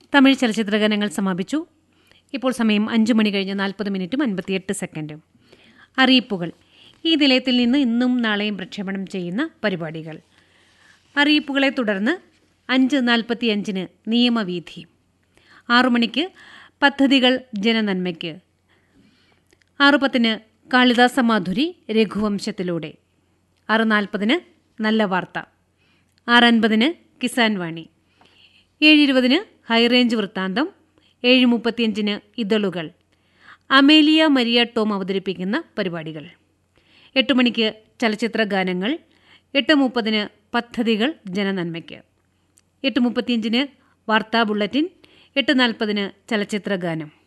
തമിഴ് ചലച്ചിത്ര ഗാനങ്ങൾ സമാപിച്ചു ഇപ്പോൾ സമയം അഞ്ച് മണി കഴിഞ്ഞ് നാൽപ്പത് മിനിറ്റും അൻപത്തിയെട്ട് സെക്കൻഡും അറിയിപ്പുകൾ ഈ നിലയത്തിൽ നിന്ന് ഇന്നും നാളെയും പ്രക്ഷേപണം ചെയ്യുന്ന പരിപാടികൾ അറിയിപ്പുകളെ തുടർന്ന് അഞ്ച് നാൽപ്പത്തിയഞ്ചിന് നിയമവീഥി ആറു മണിക്ക് പദ്ധതികൾ ജനനന്മയ്ക്ക് ആറ് പത്തിന് കാളിദാസ മാധുരി രഘുവംശത്തിലൂടെ ആറ് നാൽപ്പതിന് നല്ല വാർത്ത ആറ് അൻപതിന് കിസാൻ വാണി ഏഴ് ഇരുപതിന് ഹൈറേഞ്ച് വൃത്താന്തം ഏഴ് മുപ്പത്തിയഞ്ചിന് ഇതളുകൾ അമേലിയ മരിയ ടോം അവതരിപ്പിക്കുന്ന പരിപാടികൾ എട്ട് മണിക്ക് ചലച്ചിത്ര ഗാനങ്ങൾ എട്ട് മുപ്പതിന് പദ്ധതികൾ ജനനന്മയ്ക്ക് എട്ട് മുപ്പത്തിയഞ്ചിന് വാർത്താ ബുള്ളറ്റിൻ എട്ട് നാൽപ്പതിന് ചലച്ചിത്ര ഗാനം